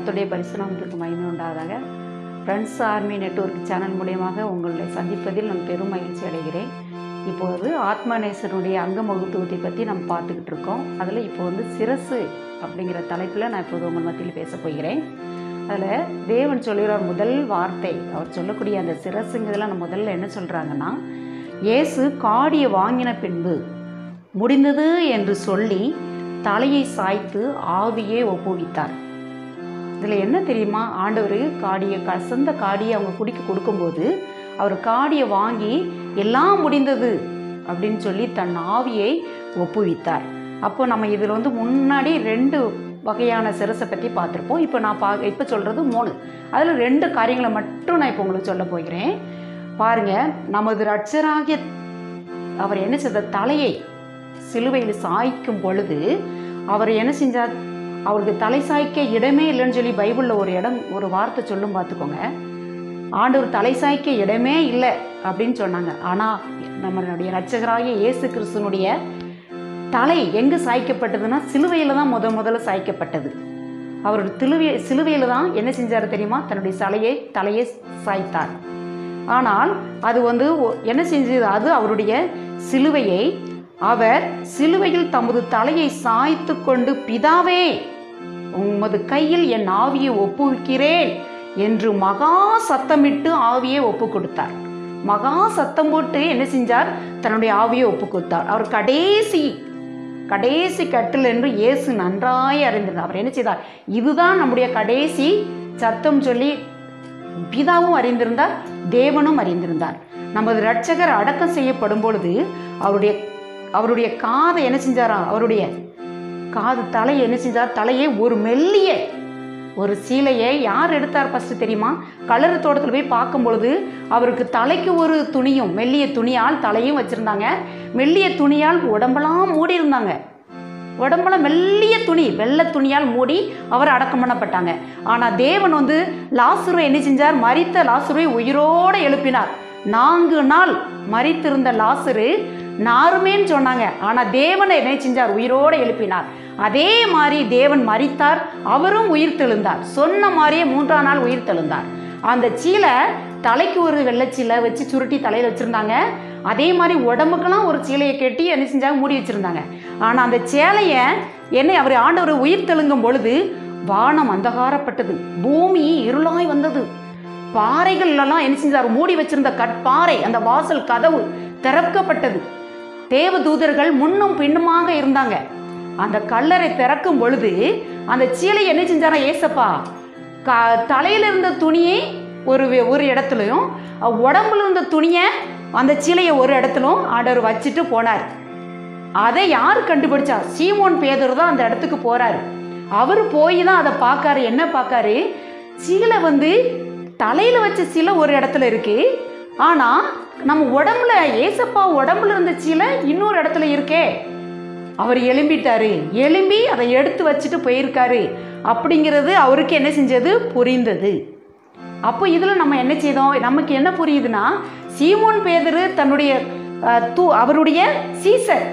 கர்த்தருடைய பரிசுநாமத்திற்கு மகிமை உண்டாதாக ஃப்ரெண்ட்ஸ் ஆர்மி நெட்வொர்க் சேனல் மூலியமாக உங்களை சந்திப்பதில் நான் பெரும் மகிழ்ச்சி அடைகிறேன் இப்பொழுது ஆத்மநேசனுடைய அங்க மகத்துவத்தை பற்றி நம்ம பார்த்துக்கிட்டு இருக்கோம் அதில் இப்போ வந்து சிரசு அப்படிங்கிற தலைப்பில் நான் இப்போது உங்கள் மத்தியில் பேச போகிறேன் அதில் தேவன் சொல்லுகிறார் முதல் வார்த்தை அவர் சொல்லக்கூடிய அந்த சிரசுங்கிறதுல நம்ம முதல்ல என்ன சொல்கிறாங்கன்னா இயேசு காடியை வாங்கின பின்பு முடிந்தது என்று சொல்லி தலையை சாய்த்து ஆவியே ஒப்புவித்தார் இதில் என்ன தெரியுமா ஆண்டவர் காடியை கசந்த காடியை அவங்க குடிக்க கொடுக்கும்போது அவர் காடியை வாங்கி எல்லாம் முடிந்தது அப்படின்னு சொல்லி தன் ஆவியை ஒப்புவித்தார் அப்போ நம்ம இதில் வந்து முன்னாடி ரெண்டு வகையான சிரசை பற்றி பார்த்துருப்போம் இப்போ நான் பா இப்போ சொல்கிறது மூணு அதில் ரெண்டு காரியங்களை மட்டும் நான் இப்போ உங்களுக்கு சொல்ல போகிறேன் பாருங்கள் நமது ரட்சராகிய அவர் என்ன செய்த தலையை சிலுவையில் சாய்க்கும் பொழுது அவர் என்ன செஞ்சார் அவருக்கு தலை சாய்க்க இடமே இல்லைன்னு சொல்லி பைபிளில் ஒரு இடம் ஒரு வார்த்தை சொல்லும் பார்த்துக்கோங்க ஆண்டவர் தலை சாய்க்க இடமே இல்லை அப்படின்னு சொன்னாங்க ஆனால் நம்மளுடைய ரட்சகராகிய இயேசு கிறிஸ்துனுடைய தலை எங்கே சாய்க்கப்பட்டதுன்னா சிலுவையில் தான் முத முதல்ல சாய்க்கப்பட்டது அவர் திலுவை சிலுவையில் தான் என்ன செஞ்சார் தெரியுமா தன்னுடைய தலையை தலையை சாய்த்தார் ஆனால் அது வந்து ஒ- என்ன செஞ்சது அது அவருடைய சிலுவையை அவர் சிலுவையில் தமது தலையை சாய்த்து கொண்டு பிதாவே உமது கையில் என் ஆவியை ஒப்புவிக்கிறேன் என்று மகா சத்தமிட்டு ஆவியை ஒப்பு கொடுத்தார் மகா சத்தம் போட்டு என்ன செஞ்சார் தன்னுடைய ஆவியை ஒப்பு கொடுத்தார் அவர் கடைசி கடைசி கட்டில் என்று இயேசு நன்றாய் அறிந்திருந்தார் அவர் என்ன செய்தார் இதுதான் நம்முடைய கடைசி சத்தம் சொல்லி பிதாவும் அறிந்திருந்தார் தேவனும் அறிந்திருந்தார் நமது ரட்சகர் அடக்கம் செய்யப்படும் பொழுது அவருடைய அவருடைய காதை என்ன செஞ்சாராம் அவருடைய காது தலையை என்ன செஞ்சார் தலையை ஒரு மெல்லிய ஒரு சீலையை யார் எடுத்தார் ஃபஸ்ட்டு தெரியுமா கலர் தோட்டத்தில் போய் பார்க்கும் பொழுது அவருக்கு தலைக்கு ஒரு துணியும் மெல்லிய துணியால் தலையும் வச்சுருந்தாங்க மெல்லிய துணியால் உடம்பெல்லாம் மூடி இருந்தாங்க உடம்பெல்லாம் மெல்லிய துணி வெள்ளை துணியால் மூடி அவர் அடக்கம் பண்ணப்பட்டாங்க ஆனால் தேவன் வந்து லாசுருவை என்ன செஞ்சார் மரித்த லாசுருவை உயிரோடு எழுப்பினார் நான்கு நாள் மரித்திருந்த லாசுரு நாருமேன்னு சொன்னாங்க ஆனால் தேவனை என்ன செஞ்சார் உயிரோடு எழுப்பினார் அதே மாதிரி தேவன் மரித்தார் அவரும் உயிர் தெழுந்தார் சொன்ன மாதிரியே மூன்றாம் நாள் உயிர் தெழுந்தார் அந்த சீலை தலைக்கு ஒரு வெள்ளைச்சீலை வச்சு சுருட்டி தலையில் வச்சுருந்தாங்க அதே மாதிரி உடம்புக்கெல்லாம் ஒரு சீலையை கட்டி என்ன செஞ்சாங்க மூடி வச்சுருந்தாங்க ஆனால் அந்த சேலையை என்ன அவர் ஆண்டவர் உயிர் தெழுங்கும் பொழுது வானம் அந்தகாரப்பட்டது பூமி இருளாய் வந்தது பாறைகள் எல்லாம் என்ன செஞ்சார் மூடி வச்சிருந்த கற்பாறை அந்த வாசல் கதவு திறக்கப்பட்டது தேவ தூதர்கள் முன்னும் பின்னுமாக இருந்தாங்க அந்த கல்லறை திறக்கும் பொழுது அந்த சீலை என்ன செஞ்சாரா ஏசப்பா க தலையில் இருந்த துணியை ஒரு வே- ஒரு இடத்துலையும் அஹ் உடம்புல இருந்த துணியை அந்த சீலையை ஒரு இடத்துலும் ஆண்டவர் வச்சுட்டு போனார் அதை யார் கண்டுபிடிச்சா சீமோன் பேதர் தான் அந்த இடத்துக்கு போறாரு அவர் போய் தான் அதை பார்க்காரு என்ன பார்க்காரு சீலை வந்து தலையில் வச்ச சீலை ஒரு இடத்துல இருக்கு ஆனால் நம்ம உடம்புல ஏசப்பா உடம்புல இருந்த சீலை இன்னொரு இடத்துல இருக்கே அவர் எழும்பிட்டாரு எழும்பி அதை எடுத்து வச்சுட்டு போயிருக்காரு அப்படிங்கிறது அவருக்கு என்ன செஞ்சது புரிந்தது அப்போ இதில் நம்ம என்ன செய்தோம் நமக்கு என்ன புரியுதுன்னா சீமோன் பேதரு தன்னுடைய அஹ், தூ அவருடைய சீசர்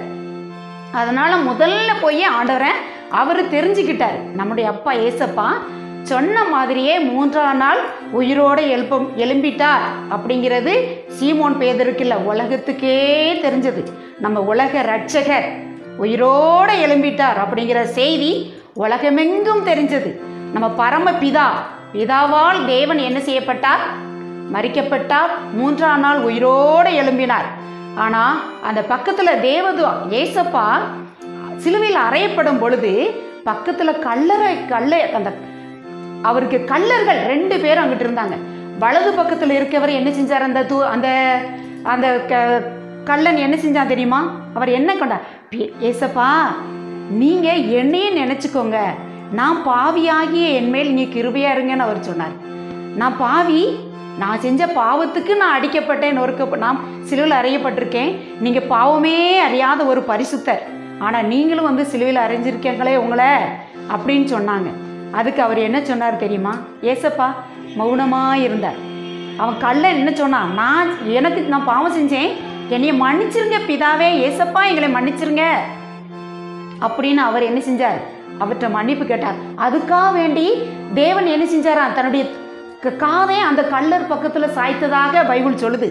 அதனால் முதல்ல போய் ஆண்டவரை அவர் தெரிஞ்சுக்கிட்டார் நம்முடைய அப்பா ஏசப்பா சொன்ன மாதிரியே மூன்றாம் நாள் உயிரோடு எழுப்பம் எழும்பிட்டார் அப்படிங்கிறது சீமோன் பேதருக்கு இல்லை உலகத்துக்கே தெரிஞ்சது நம்ம உலக ரட்சகர் உயிரோடு எழும்பிட்டார் அப்படிங்கிற செய்தி உலகமெங்கும் தெரிஞ்சது நம்ம பரம பிதா பிதாவால் தேவன் என்ன செய்யப்பட்டார் மறிக்கப்பட்டார் மூன்றாம் நாள் உயிரோடு எழும்பினார் ஆனால் அந்த பக்கத்தில் தேவது ஏசப்பா சிலுவையில் அறையப்படும் பொழுது பக்கத்தில் கல்லறை கல்லை அந்த அவருக்கு கல்லர்கள் ரெண்டு பேரும் அங்கிட்டு இருந்தாங்க வலது பக்கத்தில் இருக்கவர் என்ன செஞ்சார் அந்த தூ அந்த அந்த க கள்ளன் என்ன செஞ்சான் தெரியுமா அவர் என்ன கொண்டார் பி- ஏசப்பா நீங்கள் என்னையே நினச்சிக்கோங்க நான் பாவியாகிய என்மேல் நீ கிருபையா இருங்கன்னு அவர் சொன்னார் நான் பாவி நான் செஞ்ச பாவத்துக்கு நான் அடிக்கப்பட்டேன் நொறுக்க நான் சிலுவையில் அறையப்பட்டிருக்கேன் நீங்கள் பாவமே அறியாத ஒரு பரிசுத்தர் ஆனால் நீங்களும் வந்து சிலுவையில் அறைஞ்சிருக்கீங்களே உங்களை அப்படின்னு சொன்னாங்க அதுக்கு அவர் என்ன சொன்னார் தெரியுமா ஏசப்பா மௌனமாக இருந்தார் அவன் கள்ளன் என்ன சொன்னான் நான் எனக்கு நான் பாவம் செஞ்சேன் என்னைய மன்னிச்சிருங்க பிதாவே ஏசப்பா எங்களை மன்னிச்சிருங்க அப்படின்னு அவர் என்ன செஞ்சார் அவற்றை மன்னிப்பு கேட்டார் அதுக்காக வேண்டி தேவன் என்ன செஞ்சாராம் தன்னுடைய க- காதை அந்த கல்லர் பக்கத்தில் சாய்த்ததாக பைபிள் சொல்லுது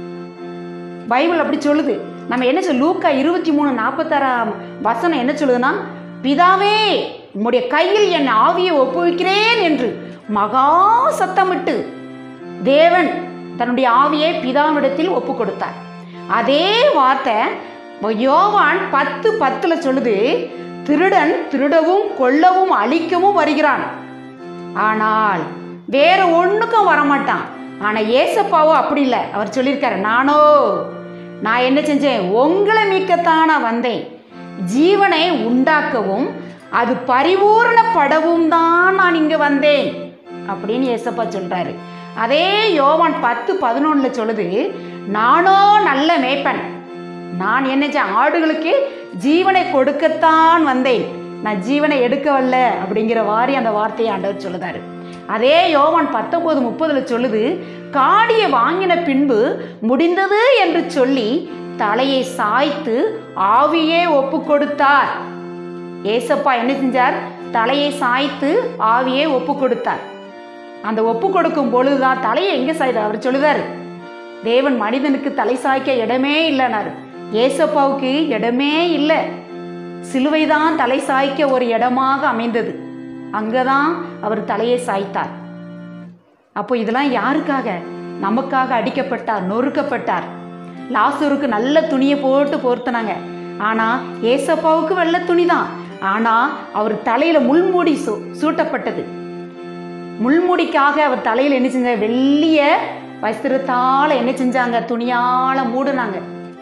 பைபிள் அப்படி சொல்லுது நம்ம என்ன சொல் லூக்கா இருபத்தி மூணு நாற்பத்தாறாம் வசனம் என்ன சொல்லுதுன்னா பிதாவே உம்முடைய கையில் என் ஆவியை ஒப்புவிக்கிறேன் என்று மகா சத்தமிட்டு தேவன் தன்னுடைய ஆவியை பிதாவிடத்தில் ஒப்பு கொடுத்தார் அதே வார்த்தை யோவான் பத்து பத்தில் சொல்லுது திருடன் திருடவும் கொல்லவும் அழிக்கவும் வருகிறான் ஆனால் வேற ஒண்ணுக்கும் வரமாட்டான் ஆனா ஏசப்பாவோ அப்படி இல்லை அவர் சொல்லியிருக்காரு நானோ நான் என்ன செஞ்சேன் உங்களை மீட்கத்தான் நான் வந்தேன் ஜீவனை உண்டாக்கவும் அது பரிபூரணப்படவும் தான் நான் இங்க வந்தேன் அப்படின்னு ஏசப்பா சொல்றாரு அதே யோவான் பத்து பதினொன்னுல சொல்லுது நானோ நல்ல மேய்ப்பன் நான் என்ன செஞ்சேன்? ஆடுகளுக்கு ஜீவனை கொடுக்கத்தான் வந்தேன் நான் ஜீவனை எடுக்க வரல அப்படிங்கிற வாரி அந்த வார்த்தையை ஆண்டவர் சொல்லுதாரு அதே யோவான் பத்தொன்பது முப்பதுல சொல்லுது காடியை வாங்கின பின்பு முடிந்தது என்று சொல்லி தலையை சாய்த்து ஆவியே ஒப்பு கொடுத்தார் ஏசப்பா என்ன செஞ்சார் தலையை சாய்த்து ஆவியே ஒப்பு கொடுத்தார் அந்த ஒப்பு கொடுக்கும் பொழுதுதான் தலையை எங்க சாய்தார் அவர் சொல்லுதார் தேவன் மனிதனுக்கு தலை சாய்க்க இடமே இல்லைனாரு ஏசப்பாவுக்கு இடமே இல்லை சிலுவைதான் தலை சாய்க்க ஒரு இடமாக அமைந்தது அங்கதான் அவர் தலையை சாய்த்தார் அப்போ இதெல்லாம் யாருக்காக நமக்காக அடிக்கப்பட்டார் நொறுக்கப்பட்டார் லாசருக்கு நல்ல துணியை போட்டு போர்த்தினாங்க ஆனால் ஏசப்பாவுக்கு வெள்ளை துணி தான் ஆனால் அவர் தலையில் முள்மூடி சூ சூட்டப்பட்டது முள்முடிக்காக அவர் தலையில் என்ன செஞ்சாங்க வெள்ளிய வஸ்திரத்தால் என்ன செஞ்சாங்க துணியால் மூடுனாங்க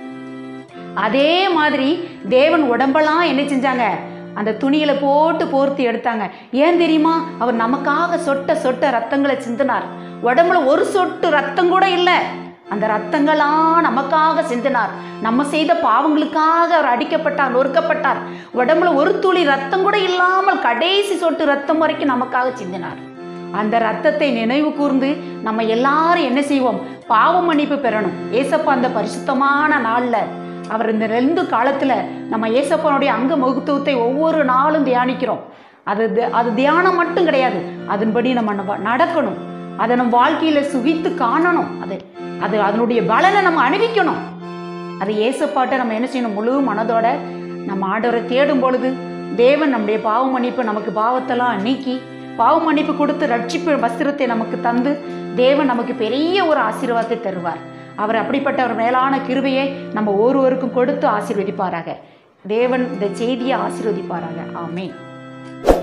அதே மாதிரி தேவன் உடம்பெல்லாம் என்ன செஞ்சாங்க அந்த துணியில போட்டு போர்த்தி எடுத்தாங்க ஏன் தெரியுமா அவர் நமக்காக சொட்ட சொட்ட ரத்தங்களை சிந்தினார் உடம்புல ஒரு சொட்டு ரத்தம் கூட இல்லை அந்த ரத்தங்களாம் நமக்காக சிந்தினார் நம்ம செய்த பாவங்களுக்காக அவர் அடிக்கப்பட்டார் நொறுக்கப்பட்டார் உடம்புல ஒரு துளி ரத்தம் கூட இல்லாமல் கடைசி சொட்டு ரத்தம் வரைக்கும் நமக்காக சிந்தினார் அந்த ரத்தத்தை நினைவு கூர்ந்து நம்ம எல்லாரும் என்ன செய்வோம் பாவ மன்னிப்பு பெறணும் ஏசப்பா அந்த பரிசுத்தமான நாள்ல அவர் இந்த ரெண்டு காலத்துல நம்ம ஏசப்பனுடைய அங்க மகத்துவத்தை ஒவ்வொரு நாளும் தியானிக்கிறோம் அது தி- அது தியானம் மட்டும் கிடையாது அதன்படி நம்ம நட- நடக்கணும் அதை நம்ம வாழ்க்கையில சுகித்து காணணும் அது அது அதனுடைய பலனை நம்ம அணிவிக்கணும் அது ஏசப்பாட்ட நம்ம என்ன செய்யணும் முழு மனதோட நம்ம ஆண்டவரை தேடும் பொழுது தேவன் நம்முடைய பாவ மன்னிப்பு நமக்கு பாவத்தெல்லாம் நீக்கி பாவ மன்னிப்பு கொடுத்து ரட்சிப்பு வஸ்திரத்தை நமக்கு தந்து தேவன் நமக்கு பெரிய ஒரு ஆசீர்வாதத்தை தருவார் அவர் அப்படிப்பட்ட ஒரு மேலான கிருபையை நம்ம ஒருவருக்கும் கொடுத்து ஆசீர்வதிப்பாராக தேவன் இந்த செய்தியை ஆசீர்வதிப்பாராக ஆமென்